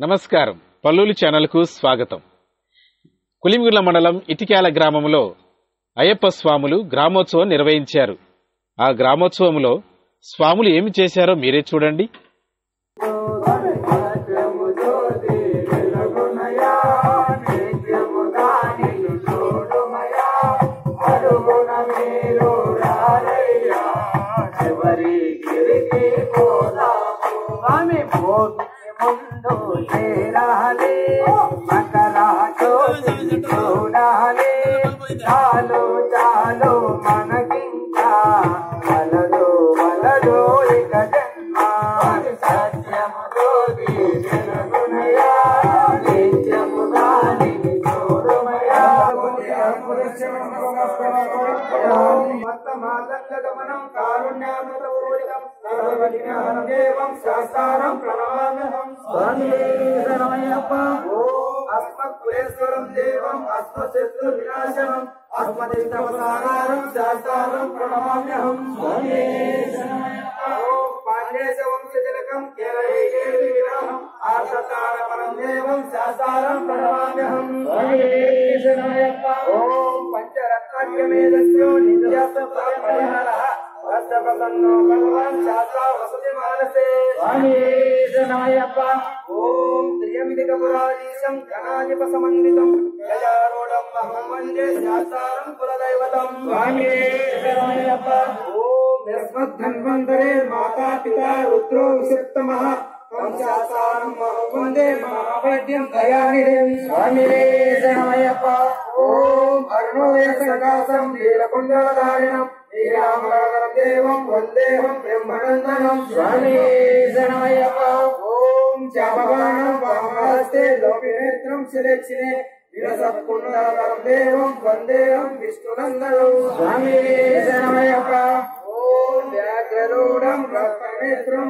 నమస్కారం పల్లూలి ఛానల్కు స్వాగతం కులిమిగుల మండలం ఇటిక్యాల గ్రామంలో అయ్యప్ప స్వాములు గ్రామోత్సవం నిర్వహించారు ఆ గ్రామోత్సవంలో స్వాములు ఏమి చేశారో మీరే చూడండి స్వామి భోగి ముందు చేరాలి మకర జ్యోతి చూడాలి చాలు చాలు మనకింకా వలదు వలదు ఇక జన్మ సత్యము జ్యోతి వెలుగునయా నిత్యము దాని చూడుమయా మత్తమాదంగమనం కారుణ్యామృతపూరితం సర్వజ్ఞానం దేవం శాస్త్రానం ప్రణమామ్యహం స్వామి శరణమయ్యప్ప ఓం అస్మత్పురేశ్వరం దేవం అస్మశత్రు వినాశనం అస్మదిష్టవసారం శాస్త్రానం ప్రణమామ్యహం స్వామి శరణమయ్యప్ప ఓం పాండేశ వంశజలకం కేరళే కేరళి విరాహం ఆర్షతారపరం దేవం శాస్త్రానం ప్రణమామ్యహం స్వామి శరణమయ్యప్ప ఓం పంచరత్నాఖ్యమేదస్యో నిత్యాస్త పరిహరః ప్రసన్నో భగవాన్ శాస్త్ర వసతి మానసే స్వామి శరణమయ్యప్ప ఓం త్రియంబికపురాధీశం గణాధిప సమన్వితం గజారూఢం మహం వందే శాస్త్రం కులదైవతం స్వామి శరణమయ్యప్ప ఓం యస్మద్ధన్వంతరే మాతా పితా రుద్రో విశక్తమః పంచాసారం మహం వందే మహావైద్యం దయానిధిం స్వామి శరణమయ్యప్ప ఓం అరుణోదయ సకాశం నీలకుండలధారిణం శ్రీరామరాగరం దేవం వందేహం బ్రహ్మనందనం స్వామి శరణమయ్యప్ప ఓం శాపవాణం వామహస్తే లోపినేత్రం శిరక్షిణే విరసత్కుండలధరం దేవం వందేహం విష్ణునందనం స్వామి శరణమయ్యప్ప ఓం వ్యాఘ్రరూఢం రత్ననేత్రం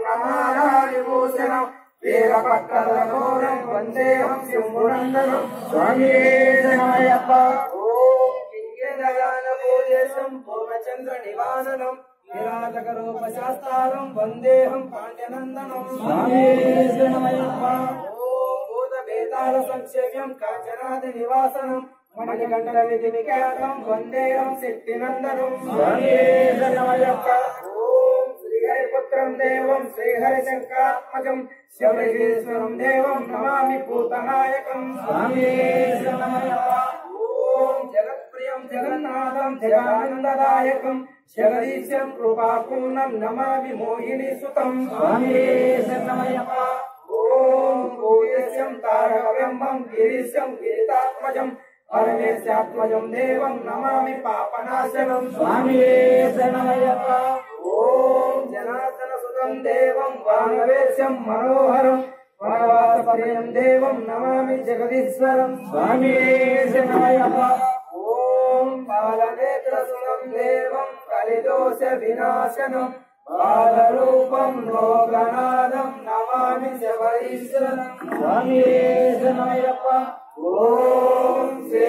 స్వర్ణమాలావిభూషణం వీరపట్టలమూలం వందేహం శంభునందనం స్వామి శరణమయ్యప్ప ఓం కింగదయానభూయేశం పూర్ణచంద్ర నివాసనం విరాజక రూప శాస్త్రం వందేహం పాండ్యనందనం స్వామి శరణమయ్యప్ప ఓం భూత భేదాల సంక్షేమ్యం కాంచనాది నివాసనం మణికంఠ విధి విఖ్యాతం వందేహం శక్తినందనం స్వామి శరణమయ్యప్ప ఓం శ్రీహరిపుత్రం దేవం శ్రీహరిశంకరాత్మజం శబరిశ్వరం దేవం నమామి భూతనాయకం స్వామి శరణమయ్యప్ప ఓం జగత్ప్రియం జగన్నాథం జగానందదాయకం జగదీశం కృపాపూర్ణం నమామి మోహిని సుతం స్వామి శరణమయ్యప్ప ఓం భూయస్యం తారకవ్యంబం గిరీశం గిరితాత్మజం పరమేశాత్మజం దేవం నమామి పాపనాశనం స్వామి శరణమయ్యప్ప ఓం జనార్దన సుతం దేవం వానవేశం మనోహరం వనవాసప్రియం దేవం నమామి జగదీశ్వరం స్వామి శరణమయ్యప్ప ఓం బాలనేత్రసురం దేవం కలిదోష వినాశనం బాలరూపం లోకనాథం నమామి శబరీశ్వరం స్వామి శరణమయ్యప్ప ఓం శ్రీ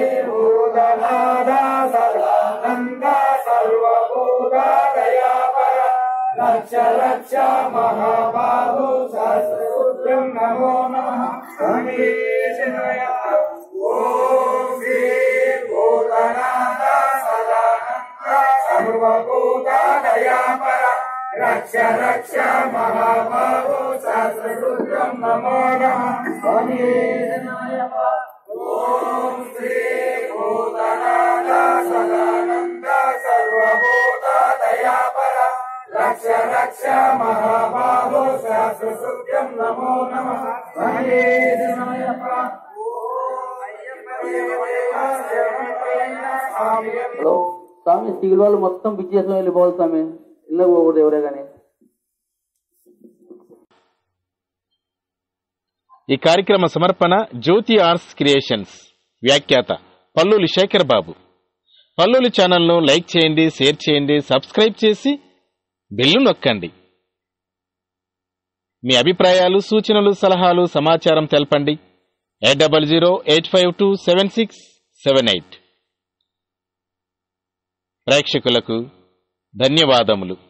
భూతనాథ సదానంద సర్వభూత దయాపర రక్ష రక్ష మహాబాహు సహస్రం నమో నమః స్వామి శరణమయ్యప్ప ఓం శ్రీ భూతనాథ సదానంద సర్వభూత దయాపర రక్ష రక్ష మహాబాహు సహస్రం నమో నమః స్వామి శరణమయ్యప్ప ఓం శ్రీ భూతనాథ సదానంద సర్వభూత దయాపర రక్ష రక్ష మహాబాహు సహస్రం నమో నమః స్వామి శరణమయ్యప్ప హలో స్వామి స్టీల్ వాళ్ళు మొత్తం పిచ్చి చేసుకుని వెళ్ళిపోవాలి స్వామి ఇళ్ళ పోకూడదు ఎవరే కానీ ఈ కార్యక్రమ సమర్పణ జ్యోతి ఆర్ట్స్ క్రియేషన్స్ వ్యాఖ్యాత పల్లూలి శేఖర్ బాబు పల్లూలి ఛానల్ను లైక్ చేయండి షేర్ చేయండి సబ్స్క్రైబ్ చేసి బెల్లు నొక్కండి మీ అభిప్రాయాలు సూచనలు సలహాలు సమాచారం తెలపండి eight double zero eight five two seven six seven eight ప్రేక్షకులకు ధన్యవాదములు